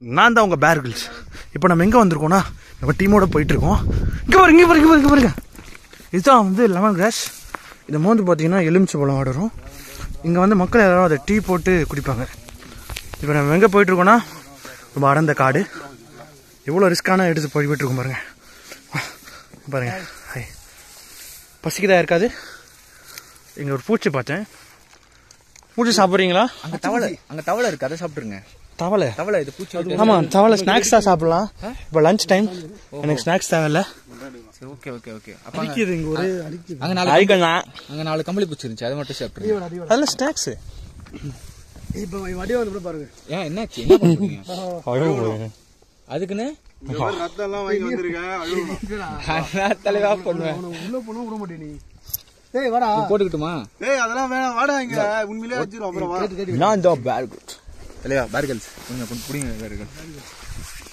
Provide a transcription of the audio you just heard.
நான் தான் உங்கள் பேர்கிள்ஸ் இப்போ நம்ம எங்கே வந்திருக்கோம்னா நம்ம டீமோட போயிட்டு இருக்கோம் இங்கே பாருங்க இங்கே பாருங்க இங்கே பாருங்க இதுதான் வந்து லெமன் கிராஸ் இதை மோந்து பார்த்தீங்கன்னா எலுமிச்சை பழம் ஆடுறோம் இங்கே வந்து மக்கள் எல்லாரும் அதை டீ போட்டு குடிப்பாங்க இப்போ நம்ம எங்கே போயிட்டு இருக்கோம்னா ரொம்ப அடர்ந்த காடு எவ்வளோ ரிஸ்க்கான எடுத்து போய் போயிட்டு இருக்கோம் பாருங்க பாருங்க ஹை பசிக்குதா இருக்காது இங்கே ஒரு பூச்சி பார்த்தேன் பூச்சி சாப்பிட்றீங்களா அங்க தவளை அங்க தவளை இருக்கு அதை சாப்பிட்டுருங்க தவளை தவளை இது பூச்சி ஆமா தவளை ஸ்நாக்ஸ் தான் சாப்பிடலாம் இப்போ லஞ்ச் டைம் எனக்கு ஸ்நாக்ஸ் தேவையில்ல சரி ஓகே ஓகே ஓகே அப்ப அடிக்குது இங்க ஒரு அங்க நாலு அடிக்கலாம் அங்க நாலு கம்பளி பூச்சி இருந்துச்சு அதை மட்டும் சாப்பிட்டுருங்க அதெல்லாம் ஸ்நாக்ஸ் இப்போ வடி வந்து கூட பாருங்க ஏன் என்னாச்சு என்ன பண்றீங்க அதுக்குன்னு ரத்தம் எல்லாம் வாங்கி வந்திருக்கேன் நான் தலைவா பண்ணுவேன் உள்ள போனா விட மாட்டேன் நீ ஏய் வாடா போட்டுக்கிட்டுமா ஏய் அதெல்லாம் வேணாம் வாடா இங்க உண்மையிலே வச்சிரும் அப்புறம் வா நான் தான் பேர் குட் தலைவா பேர்கல்ஸ் கொஞ்சம் பிடிங்க பேர்கல்